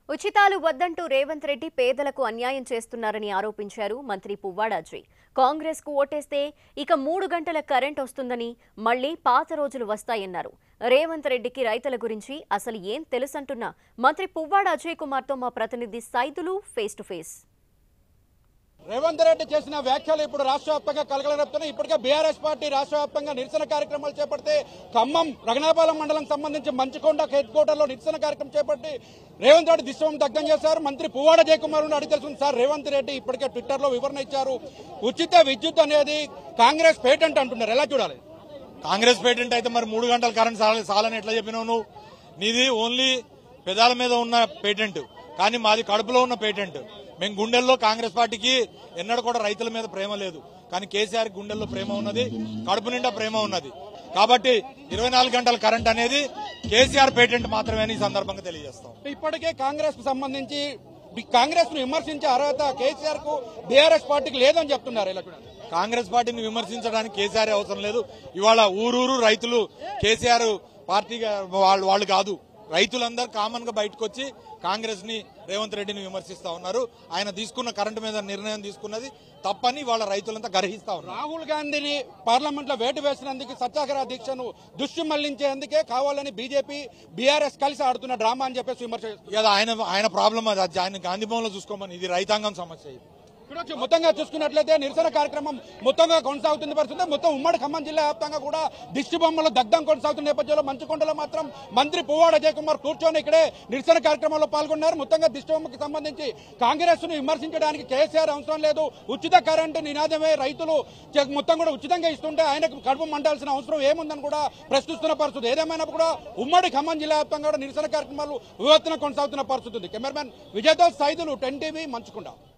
ఉచితాలు వద్దంటూ రేవంత్ రెడ్డి పేదలకు అన్యాయం చేస్తున్నారని ఆరోపించారు మంత్రి పువ్వాడ అజయ్ కాంగ్రెస్ కు ఓటేస్తే ఇక మూడు గంటల కరెంట్ వస్తుందని మళ్లీ పాత రోజులు వస్తాయన్నారు రేవంత్ రెడ్డికి రైతుల గురించి అసలు ఏం తెలుసంటున్న మంత్రి పువ్వాడ అజయ్ కుమార్తో మా ప్రతినిధి Saidulu face to face Revanth Reddy చేసిన వ్యాఖ్యలు ఇప్పుడు రాష్ట్ర వ్యాప్తంగా కలగలరెప్తున్నాయి ఇప్పటికే బీఆర్ఎస్ పార్టీ రాష్ట్ర వ్యాప్తంగా నిరసన కార్యక్రమాలు చేపడితే ఖమ్మం రఘునాపాలెం మండలం సంబంధించి మంచుకొండ హెడ్ క్వార్టర్లో నిరసన కార్యక్రమం చేపట్టి రేవంత్ రెడ్డి దిశవం దగ్ధం చేశారు మంత్రి పువ్వాడ జయకుమార్ అడిగి తెలుసుకుంది సార్ రేవంత్ రెడ్డి ఇప్పటికే ట్విట్టర్ లో వివరణ ఇచ్చారు ఉచిత విద్యుత్ అనేది కాంగ్రెస్ పేటెంట్ అంటున్నారు ఎలా చూడాలి కాంగ్రెస్ పేటెంట్ అయితే మరి మూడు గంటల కరెంట్ చాలని చాలని ఎట్లా చెప్పినావు నువ్వు నీది ఓన్లీ పెదాల మీద ఉన్న పేటెంట్ కానీ మాది కడుపులో ఉన్న పేటెంట్ మేము గుండెల్లో కాంగ్రెస్ పార్టీకి ఎన్నడూ కూడా రైతుల మీద ప్రేమ లేదు కానీ కేసీఆర్ గుండెల్లో ప్రేమ ఉన్నది కడుపు నిండా ప్రేమ ఉన్నది కాబట్టి ఇరవై నాలుగు గంటల కరెంట్ అనేది కేసీఆర్ పేటెంట్ మాత్రమే అని ఈ సందర్భంగా తెలియజేస్తాం ఇప్పటికే కాంగ్రెస్ కు సంబంధించి కాంగ్రెస్ ను విమర్శించే అర్హత కేసీఆర్ కు బీఆర్ఎస్ పార్టీకి లేదని చెప్తున్నారు ఇలా చూడాలి కాంగ్రెస్ పార్టీని విమర్శించడానికి కేసీఆర్ అవసరం లేదు ఇవాళ ఊరూరు రైతులు కేసీఆర్ పార్టీగా వాళ్ళు వాళ్ళు కాదు రైతులందరూ కామన్ గా బయటకు వచ్చి కాంగ్రెస్ ని రేవంత్ రెడ్డిని విమర్శిస్తా ఉన్నారు ఆయన తీసుకున్న కరెంటు మీద నిర్ణయం తీసుకున్నది తప్పని వాళ్ళ రైతులంతా గర్హిస్తా ఉన్నారు రాహుల్ గాంధీని పార్లమెంట్ లో వేటు వేసినందుకు సత్యాగ్రహ దీక్షను దృష్టి మళ్లించేందుకే కావాలని బీజేపీ బీఆర్ఎస్ కలిసి ఆడుతున్న డ్రామా అని చెప్పేసి విమర్శ చేస్తున్నారు. ఇక అది ఆయన ఆయన ప్రాబ్లం అది అది ఆయన గాంధీ భవన్లో చూసుకోమని ఇది రైతాంగం సమస్య ఇది ఇక్కడ వచ్చి మొత్తంగా చూసుకున్నట్లయితే నిరసన కార్యక్రమం మొత్తంగా కొనసాగుతుంది పరిస్థితి మొత్తం ఉమ్మడి ఖమ్మం జిల్లా వ్యాప్తంగా కూడా దిష్టి బొమ్మల దగ్ధం కొనసాగుతున్న నేపథ్యంలో మంచుకొండలో మాత్రం మంత్రి పువ్వాడ అజయ్ కుమార్ కూర్చొని ఇక్కడే నిరసన కార్యక్రమంలో పాల్గొన్నారు మొత్తంగా దిష్టి బొమ్మకి సంబంధించి కాంగ్రెస్ ను విమర్శించడానికి కేసీఆర్ అవసరం లేదు ఉచిత కరెంటు నినాదమే రైతులు చె- మొత్తం కూడా ఉచితంగా ఇస్తుంటే ఆయనకు కడుపు మండాల్సిన అవసరం ఏముందని కూడా ప్రశ్నిస్తున్న పరిస్థితి ఏదేమైనా కూడా ఉమ్మడి ఖమ్మం జిల్లా వ్యాప్తంగా కూడా నిరసన కార్యక్రమాలు వివత్తున కొనసాగుతున్న పరిస్థితి ఉంది cameraman Vijayadas Saidulu ten TV మంచుకుంటా